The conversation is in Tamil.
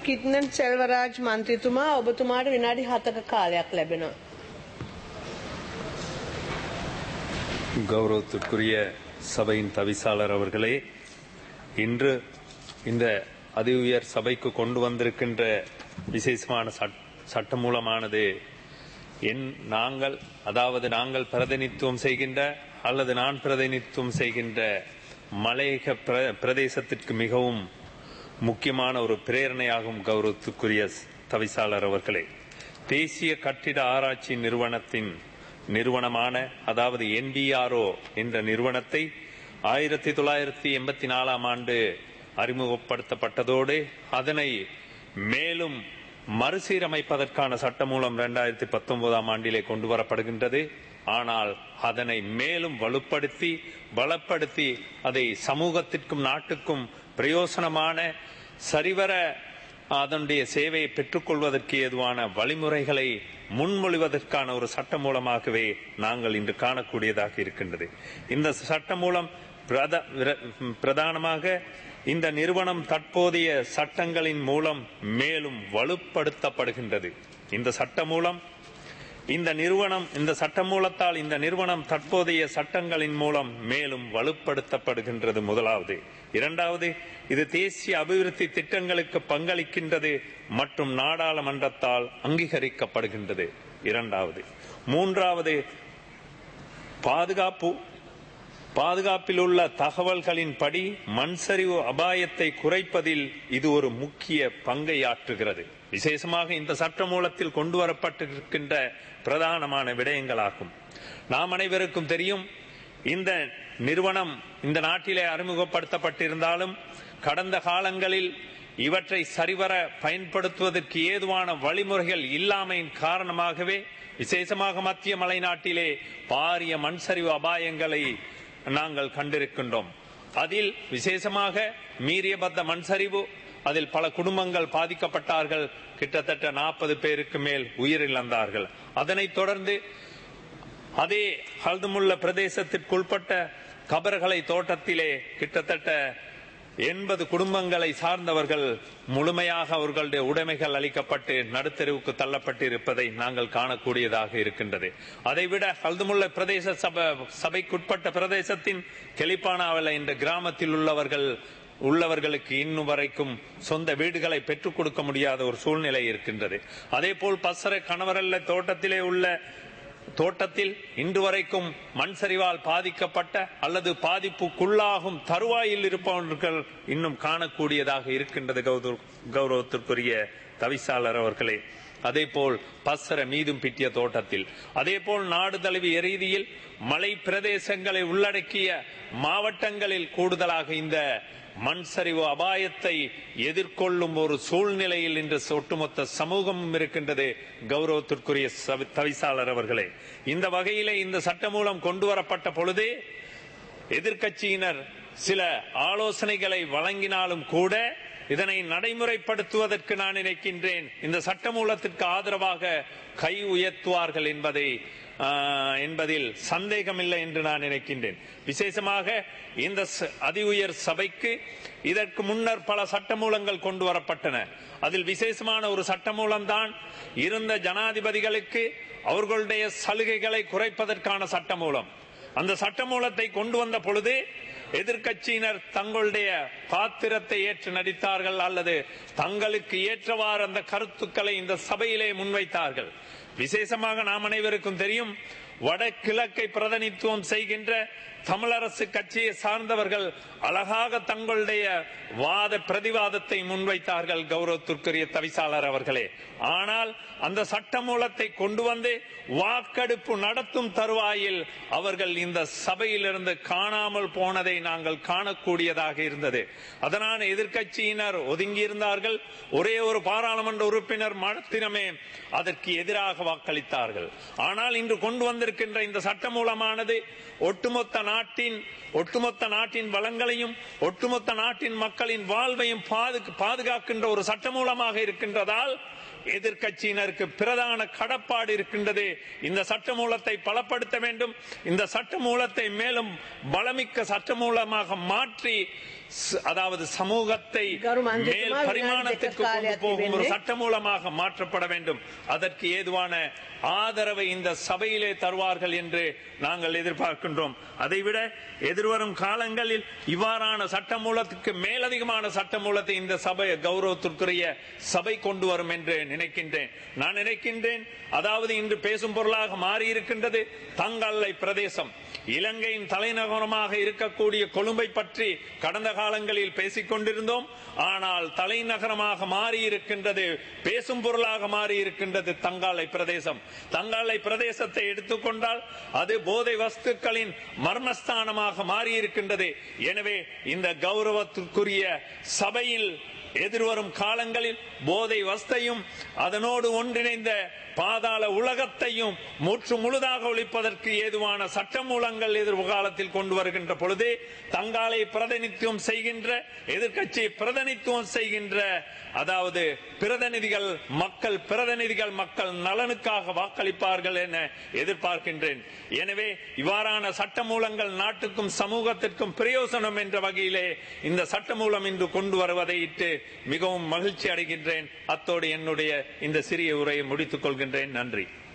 කිට්නන් සෙල්වරාජ් මන්ත්‍රීතුමා ඔබතුමාට විනාඩි හතක කාලයක් ලැබෙනවා. கௌரவத்திற்குரிய சபையின் தவிசாளர் அவர்களே இன்று இந்த அதி உயர் சபைக்கு கொண்டு வந்திருக்கின்ற விசேஷமான சட்- சட்டமூலமானது என் நாங்கள் அதாவது நாங்கள் பிரதிநிதித்துவம் செய்கின்ற அல்லது நான் பிரதிநிதித்துவம் செய்கின்ற மலையக பிர- பிரதேசத்திற்கு மிகவும் முக்கியமான ஒரு பிரேரணையாகும் கௌரவத்துக்குரிய தவிசாளர் அவர்களே தேசிய கட்டிட ஆராய்ச்சி நிறுவனத்தின் நிறுவனமான அதாவது என்பிஆர்ஓ என்ற நிறுவனத்தை ஆயிரத்தி தொள்ளாயிரத்தி எண்பத்தி நாலாம் ஆண்டு அறிமுகப்படுத்தப்பட்டதோடு அதனை மேலும் மறுசீரமைப்பதற்கான சட்டமூலம் இரண்டாயிரத்தி பத்தொன்பதாம் ஆண்டிலே கொண்டு வரப்படுகின்றது ஆனால் அதனை மேலும் வலுப்படுத்தி பலப்படுத்தி அதை சமூகத்திற்கும் நாட்டுக்கும் பிரயோசனமான சரிவர அதனுடைய சேவையை பெற்றுக்கொள்வதற்கு ஏதுவான வழிமுறைகளை முன்மொழிவதற்கான ஒரு சட்டம் மூலமாகவே நாங்கள் இன்று காணக்கூடியதாக இருக்கின்றது இந்த சட்டம் மூலம் பிரத- விர- பிரதானமாக இந்த நிறுவனம் தற்போதைய சட்டங்களின் மூலம் மேலும் வலுப்படுத்தப்படுகின்றது இந்த சட்டம் மூலம் இந்த நிறுவனம் இந்த சட்டமூலத்தால் இந்த நிறுவனம் தற்போதைய சட்டங்களின் மூலம் மேலும் வலுப்படுத்தப்படுகின்றது முதலாவது இரண்டாவது இது தேசிய அபிவிருத்தி திட்டங்களுக்கு பங்களிக்கின்றது மற்றும் நாடாளுமன்றத்தால் அங்கீகரிக்கப்படுகின்றது இரண்டாவது மூன்றாவது பாதுகாப்பு பாதுகாப்பில் உள்ள தகவல்களின்படி மண்சரிவு அபாயத்தை குறைப்பதில் இது ஒரு முக்கிய பங்கை ஆற்றுகிறது விசேஷமாக இந்த சட்டமூலத்தில் கொண்டு வரப்பட்டிருக்கின்ற பிரதானமான விடயங்களாகும் நாம் அனைவருக்கும் தெரியும் இந்த நிறுவனம் இந்த நாட்டிலே அறிமுகப்படுத்தப்பட்டிருந்தாலும் கடந்த காலங்களில் இவற்றை சரிவர பயன்படுத்துவதற்கு ஏதுவான வழிமுறைகள் இல்லாமையின் காரணமாகவே விசேஷமாக மத்திய மலைநாட்டிலே பாரிய மண்சரிவு அபாயங்களை நாங்கள் கண்டிருக்கின்றோம் அதில் விசேஷமாக மீறியபத்த மண்சரிவு அதில் பல குடும்பங்கள் பாதிக்கப்பட்டார்கள் கிட்டத்தட்ட நாற்பது பேருக்கு மேல் உயிரிழந்தார்கள் அதனைத் தொடர்ந்து அதே ஹல்துமுல்ல பிரதேசத்திற்குட்பட்ட கபர்களை தோட்டத்திலே கிட்டத்தட்ட எண்பது குடும்பங்களை சார்ந்தவர்கள் முழுமையாக அவர்களுடைய உடைமைகள் அளிக்கப்பட்டு நடுத்தெருவுக்கு தள்ளப்பட்டு இருப்பதை நாங்கள் காணக்கூடியதாக இருக்கின்றது அதைவிட ஹல்துமுல்ல பிரதேச சபை சபைக்குட்பட்ட பிரதேசத்தின் கெலிப்பானாவில் என்ற கிராமத்தில் உள்ளவர்கள் உள்ளவர்களுக்கு இன்னும் வரைக்கும் சொந்த வீடுகளை பெற்றுக் கொடுக்க முடியாத ஒரு சூழ்நிலை இருக்கின்றது அதே போல் பசர கணவரல்ல தோட்டத்திலே உள்ள தோட்டத்தில் இன்று வரைக்கும் மண் சரிவால் பாதிக்கப்பட்ட அல்லது பாதிப்புக்குள்ளாகும் தருவாயில் இருப்பவர்கள் இன்னும் காணக்கூடியதாக இருக்கின்றது கௌரவ- கௌரவத்திற்குரிய தவிசாளர் அவர்களே அதேபோல் பசர மீதும் பிட்டிய தோட்டத்தில் அதேபோல் நாடு தழுவிய ரீதியில் மலை பிரதேசங்களை உள்ளடக்கிய மாவட்டங்களில் கூடுதலாக இந்த மண் சரிவு அபாயத்தை எதிர்கொள்ளும் ஒரு சூழ்நிலையில் இன்று ஒட்டுமொத்த சமூகமும் இருக்கின்றது கௌரவத்திற்குரிய சவி- தவிசாளர் அவர்களே இந்த வகையிலே இந்த சட்டம் மூலம் கொண்டு வரப்பட்ட பொழுதே எதிர்க்கட்சியினர் சில ஆலோசனைகளை வழங்கினாலும் கூட இதனை நடைமுறைப்படுத்துவதற்கு நான் நினைக்கின்றேன் இந்த சட்டமூலத்திற்கு ஆதரவாக கை உயர்த்துவார்கள் என்பதை ஆ, என்பதில் சந்தேகமில்லை என்று நான் நினைக்கின்றேன் விசேஷமாக இந்த ச- அதி உயர் சபைக்கு இதற்கு முன்னர் பல சட்டமூலங்கள் கொண்டு வரப்பட்டன அதில் விசேஷமான ஒரு சட்டமூலம்தான் இருந்த ஜனாதிபதிகளுக்கு அவர்களுடைய சலுகைகளை குறைப்பதற்கான சட்டமூலம் அந்த சட்டமூலத்தை கொண்டு வந்த பொழுது எதிர்க்கட்சியினர் தங்களுடைய பாத்திரத்தை ஏற்று நடித்தார்கள் அல்லது தங்களுக்கு ஏற்றவாறு அந்த கருத்துக்களை இந்த சபையிலே முன்வைத்தார்கள் விசேஷமாக நாம் அனைவருக்கும் தெரியும் வடகிழக்கை பிரதிநிதித்துவம் செய்கின்ற தமிழரசு கட்சியை சார்ந்தவர்கள் அழகாக தங்களுடைய வாத பிரதிவாதத்தை முன்வைத்தார்கள் கௌரவத்திற்குரிய தவிசாளர் அவர்களே ஆனால் அந்த சட்டமூலத்தை கொண்டு வந்து வாக்கெடுப்பு நடத்தும் தருவாயில் அவர்கள் இந்த சபையிலிருந்து காணாமல் போனதை நாங்கள் காணக்கூடியதாக இருந்தது அதனால் எதிர்க்கட்சியினர் ஒதுங்கியிருந்தார்கள் ஒரே ஒரு பாராளுமன்ற உறுப்பினர் மாத்திரமே அதற்கு எதிராக வாக்களித்தார்கள் ஆனால் இன்று கொண்டு வந்திருக்கின்ற இந்த சட்டமூலமானது ஒட்டுமொத்த நாட்டின் ஒட்டுமொத்த நாட்டின் வளங்களையும் ஒட்டுமொத்த நாட்டின் மக்களின் வாழ்வையும் பாது- பாதுகாக்கின்ற ஒரு சட்டமூலமாக இருக்கின்றதால் எதிர்க்கட்சியினருக்கு பிரதான கடப்பாடு இருக்கின்றது இந்த சட்டமூலத்தை பலப்படுத்த வேண்டும் இந்த சட்டமூலத்தை மேலும் பலமிக்க சட்டமூலமாக மாற்றி ஸ்- அதாவது சமூகத்தை கரு மந்திரித்துமா மேல் வினாடி பரிமாணத்திற்கு දෙක கொண்டு කාලයක් போகும் ஒரு තිබෙන්නේ. சட்டமூலமாக மாற்றப்பட வேண்டும் அதற்கு ஏதுவான ஆதரவை இந்த சபையிலே தருவார்கள் என்று நாங்கள் எதிர்பார்க்கின்றோம் அதைவிட எதிர்வரும் காலங்களில் இவ்வாறான சட்டமூலத்துக்கு மேலதிகமான சட்டமூலத்தை இந்த சபை கௌரவத்திற்குரிய சபை கொண்டு வரும் என்று நினைக்கின்றேன் நான் நினைக்கின்றேன் அதாவது இன்று பேசும் பொருளாக மாறி இருக்கின்றது தங்கல்லை பிரதேசம் இலங்கையின் தலைநகரமாக இருக்கக்கூடிய கொழும்பை பற்றி கடந்த காலங்களில் பேசிக் கொண்டிருந்தோம் ஆனால் தலைநகரமாக மாறி இருக்கின்றது பேசும் பொருளாக மாறி இருக்கின்றது தங்காலை பிரதேசம் தங்காலை பிரதேசத்தை எடுத்துக்கொண்டால் அது போதை வஸ்துக்களின் மர்மஸ்தானமாக மாறி இருக்கின்றது எனவே இந்த கௌரவத்திற்குரிய சபையில் எதிர்வரும் காலங்களில் போதை வஸ்தையும் அதனோடு ஒன்றிணைந்த பாதாள உலகத்தையும் முற்று முழுதாக ஒழிப்பதற்கு ஏதுவான சட்டமூலங்கள் எதிர்காலத்தில் கொண்டு வருகின்ற பொழுது தங்காலை பிரதிநிதித்துவம் செய்கின்ற எதிர்க்கட்சி பிரதிநிதித்துவம் செய்கின்ற அதாவது பிரதிநிதிகள் மக்கள் பிரதிநிதிகள் மக்கள் நலனுக்காக வாக்களிப்பார்கள் என எதிர்பார்க்கின்றேன் எனவே இவ்வாறான சட்டமூலங்கள் நாட்டுக்கும் சமூகத்திற்கும் பிரயோசனம் என்ற வகையிலே இந்த சட்டமூலம் இன்று கொண்டு வருவதை இட்டு மிகவும் மகிழ்ச்சி அடைகின்றேன் அத்தோடு என்னுடைய இந்த சிறிய உரையை முடித்துக் கொள்கின்றேன் நன்றி